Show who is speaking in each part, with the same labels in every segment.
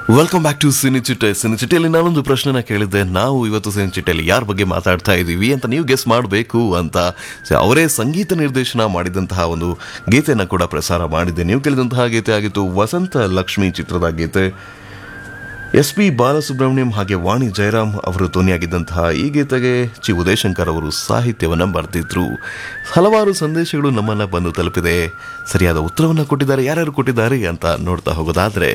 Speaker 1: welcome back to Sinichitte ಸಿನಿಚಿಟ್ಟೆಯಲ್ಲಿ ನಾನೊಂದು ಪ್ರಶ್ನೆನ ಕೇಳಿದ್ದೆ ನಾವು ಇವತ್ತು ಸಿನಿಚಿಟ್ಟೆಯಲ್ಲಿ ಯಾರ ಬಗ್ಗೆ ಮಾತಾಡ್ತಾ ಇದ್ದೀವಿ ಅಂತ ನೀವು ಗೆಸ್ ಮಾಡಬೇಕು ಅಂತ So, ಅವರೇ ಸಂಗೀತ ನಿರ್ದೇಶನ ಮಾಡಿದಂತಹ ಒಂದು ಗೀತೆಯನ್ನು ಕೂಡ ಪ್ರಸಾರ ಮಾಡಿದ್ದೆ ನೀವು ಕೇಳಿದಂತಹ ಗೀತೆ ಆಗಿತ್ತು ವಸಂತ ಲಕ್ಷ್ಮಿ ಚಿತ್ರದ ಗೀತೆ ಎಸ್ ಪಿ ಬಾಲಸುಬ್ರಹ್ಮಣ್ಯಂ ಹಾಗೆ ವಾಣಿ ಜಯರಾಮ್ ಅವರು ಧ್ವನಿಯಾಗಿದ್ದಂತಹ ಈ ಗೀತೆಗೆ ಚಿ ಉದಯಶಂಕರ್ ಅವರು ಸಾಹಿತ್ಯವನ್ನು ಬರೆದಿದ್ರು ಹಲವಾರು ಸಂದೇಶಗಳು ನಮ್ಮನ್ನ ಬಂದು ತಲುಪಿದೆ ಸರಿಯಾದ ಉತ್ತರವನ್ನು ಕೊಟ್ಟಿದ್ದಾರೆ ಯಾರ್ಯಾರು ಕೊಟ್ಟಿದ್ದಾರೆ ಅಂತ ನೋಡ್ತಾ ಹೋಗೋದಾದ್ರೆ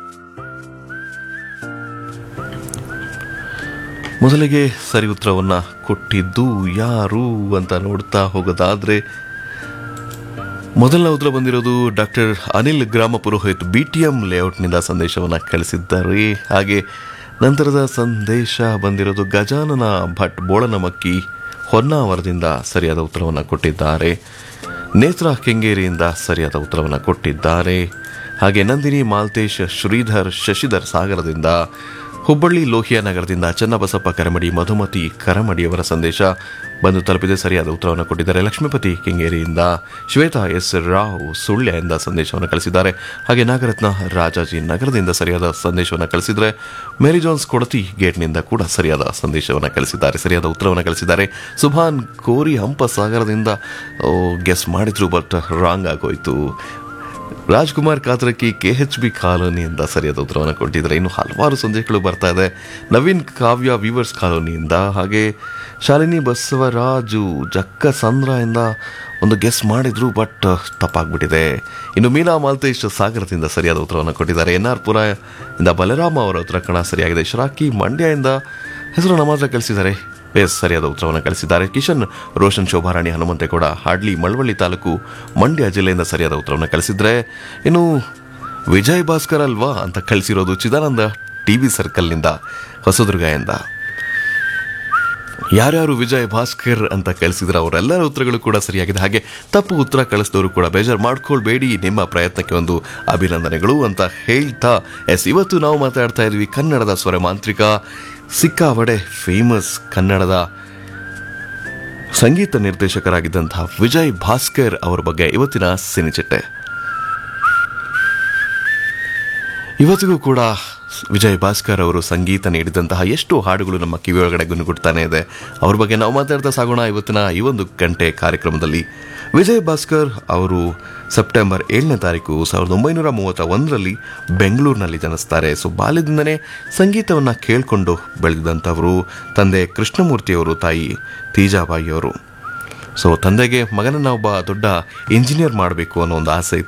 Speaker 1: ಮೊದಲಿಗೆ ಸರಿ ಉತ್ತರವನ್ನ ಕೊಟ್ಟಿದ್ದು ಯಾರು ಅಂತ ನೋಡ್ತಾ ಹೋಗೋದಾದ್ರೆ ಮೊದಲನೇ ಉತ್ತರ ಬಂದಿರೋದು doctor Anil Grama Purohit B T M ಲೇಔಟ್ನಿಂದ ಸಂದೇಶವನ್ನು ಕಳಿಸಿದ್ದಾರೆ ಹಾಗೆ ನಂತರದ ಸಂದೇಶ ಬಂದಿರೋದು ಗಜಾನನ ಭಟ್ ಬೋಳನಮಕ್ಕಿ ಹೊನ್ನಾವರದಿಂದ ಸರಿಯಾದ ಉತ್ತರವನ್ನು ಕೊಟ್ಟಿದ್ದಾರೆ ನೇತ್ರ ಕೆಂಗೇರಿಯಿಂದ ಸರಿಯಾದ ಉತ್ತರವನ್ನು ಕೊಟ್ಟಿದ್ದಾರೆ ಹಾಗೆ ನಂದಿನಿ ಮಾಲ್ತೇಶ್ ಶ್ರೀಧರ್ ಶಶಿಧರ್ ಸಾಗರದಿಂದ ಹುಬ್ಬಳ್ಳಿ ಲೋಹಿಯಾ ನಗರದಿಂದ ಚನ್ನಬಸಪ್ಪ ಕರಮಡಿ ಮಧುಮತಿ ಕರಮಡಿಯವರ ಸಂದೇಶ ಬಂದು ತಲುಪಿದೆ ಸರಿಯಾದ ಉತ್ತರವನ್ನು ಕೊಟ್ಟಿದ್ದಾರೆ ಲಕ್ಷ್ಮೀಪತಿ ಕೆಂಗೇರಿಯಿಂದ ಶ್ವೇತಾ ಎಸ್ ರಾವ್ ಸುಳ್ಯದಿಂದ ಸಂದೇಶವನ್ನು ಕಳಿಸಿದ್ದಾರೆ ಹಾಗೆ ನಾಗರತ್ನ ರಾಜಾಜಿ ನಗರದಿಂದ ಸರಿಯಾದ ಸಂದೇಶವನ್ನು ಕಳಿಸಿದರೆ ಮೇರಿ ಜೋನ್ಸ್ ಕೊಡತಿ ಗೇಟ್ನಿಂದ ಕೂಡ ಸರಿಯಾದ ಸಂದೇಶವನ್ನು ಕಳಿಸಿದ್ದಾರೆ ಸರಿಯಾದ ಉತ್ತರವನ್ನು ಕಳಿಸಿದ್ದಾರೆ ಸುಭಾನ್ ಕೋರಿ ಹಂಪ ಸಾಗರದಿಂದ ಗೆಸ್ ಮಾಡಿದ್ರು ಬಟ್ ರಾಂಗ್ ಆಗೋಯ್ತು Rajkumar Katrakki K H B ಕಾಲೋನಿಯಿಂದ ಸರಿಯಾದ ಉತ್ತರವನ್ನು ಕೊಟ್ಟಿದ್ದಾರೆ ಇನ್ನು ಹಲವಾರು ಸಂದೇಶಗಳು ಬರ್ತಾ ಇದೆ ನವೀನ್ ಕಾವ್ಯ ವೀವರ್ಸ್ ಕಾಲೋನಿಯಿಂದ ಹಾಗೆ ಶಾಲಿನಿ ಬಸವರಾಜು ಜಕ್ಕ ಸಂದ್ರದಿಂದ ಒಂದು ಗೆಸ್ ಮಾಡಿದ್ರು ಬಟ್ ತಪ್ಪಾಗ್ಬಿಟ್ಟಿದೆ ಇನ್ನು ಮೀನಾ ಮಾಲ್ತೇಶ್ ಸಾಗರದಿಂದ ಸರಿಯಾದ ಉತ್ತರವನ್ನು ಕೊಟ್ಟಿದ್ದಾರೆ ಎನ್ ಆರ್ ಪುರ ಇಂದ ಬಲರಾಮ ಅವರ ಉತ್ತರ ಕಣ ಸರಿಯಾಗಿದೆ ಶರಾಕಿ ಮಂಡ್ಯದಿಂದ ಹೆಸರು ನಮಾಜ ಕಳಿಸಿದ್ದಾರೆ ಎಸ್ ಸರಿಯಾದ ಉತ್ತರವನ್ನು ಕಳಿಸಿದ್ದಾರೆ ಕಿಶನ್ ರೋಷನ್ ಶೋಭಾರಾಣಿ ಹನುಮಂತೇಗೌಡ ಹಾಡ್ಲಿ ಮಳವಳ್ಳಿ ತಾಲೂಕು ಮಂಡ್ಯ ಜಿಲ್ಲೆಯಿಂದ ಸರಿಯಾದ ಉತ್ತರವನ್ನು ಕಳಿಸಿದ್ರೆ ಇನ್ನು ವಿಜಯ್ ಭಾಸ್ಕರ್ ಅಲ್ವಾ ಅಂತ ಕಳಿಸಿರೋದು ಚಿದಾನಂದ ಟಿವಿ ಸರ್ಕಲ್ನಿಂದ ಹೊಸದುರ್ಗದಿಂದ ಯಾರ್ಯಾರು ವಿಜಯ್ ಭಾಸ್ಕರ್ ಅಂತ ಕಳಿಸಿದ್ರೆ ಅವರೆಲ್ಲರ ಉತ್ತರಗಳು ಕೂಡ ಸರಿಯಾಗಿದೆ ಹಾಗೆ ತಪ್ಪು ಉತ್ತರ ಕಳಿಸಿದವರು ಕೂಡ ಬೇಜಾರು ಮಾಡ್ಕೊಳ್ಬೇಡಿ ನಿಮ್ಮ ಪ್ರಯತ್ನಕ್ಕೆ ಒಂದು ಅಭಿನಂದನೆಗಳು ಅಂತ ಹೇಳ್ತಾ ಎಸ್ ಇವತ್ತು ನಾವು ಮಾತಾಡ್ತಾ ಇದ್ವಿ ಕನ್ನಡದ ಸ್ವರ ಮಾಂತ್ರಿಕ ಸಿಕ್ಕಾವಡೆ ಫೇಮಸ್ ಕನ್ನಡದ ಸಂಗೀತ ನಿರ್ದೇಶಕರಾಗಿದ್ದಂತಹ ವಿಜಯ್ ಭಾಸ್ಕರ್ ಅವರ ಬಗ್ಗೆ ಇವತ್ತಿನ ಸಿನಿಚಿಟ್ಟೆ ಇವತ್ತಿಗೂ ಕೂಡ ವಿಜಯ್ ಭಾಸ್ಕರ್ ಅವರು ಸಂಗೀತ ನೀಡಿದಂತಹ ಎಷ್ಟು ಹಾಡುಗಳು ನಮ್ಮ ಕಿವಿಯೊಳಗಡೆ ಗುನುಗುಡ್ತಾನೆ ಇದೆ ಅವ್ರ ಬಗ್ಗೆ ನಾವು ಮಾತಾಡ್ತಾ ಸಾಗೋಣ ಇವತ್ತಿನ ಈ ಒಂದು ಗಂಟೆ ಕಾರ್ಯಕ್ರಮದಲ್ಲಿ ವಿಜಯ್ ಭಾಸ್ಕರ್ ಅವರು ಸೆಪ್ಟೆಂಬರ್ ಏಳನೇ ತಾರೀಕು ಸಾವಿರದ ಒಂಬೈನೂರ ಮೂವತ್ತ ಒಂದರಲ್ಲಿ ಬೆಂಗಳೂರಿನಲ್ಲಿ ಜನಿಸ್ತಾರೆ ಸೊ ಬಾಲ್ಯದಿಂದನೇ ಸಂಗೀತವನ್ನು ಕೇಳಿಕೊಂಡು ಬೆಳೆದಿದ್ದಂಥವರು ತಂದೆ ಕೃಷ್ಣಮೂರ್ತಿಯವರು ತಾಯಿ ತೀಜಾಬಾಯಿಯವರು ಸೊ ತಂದೆಗೆ ಮಗನನ್ನ ಒಬ್ಬ ದೊಡ್ಡ ಇಂಜಿನಿಯರ್ ಮಾಡಬೇಕು ಅನ್ನೋ ಒಂದು ಆಸೆ ಇತ್ತು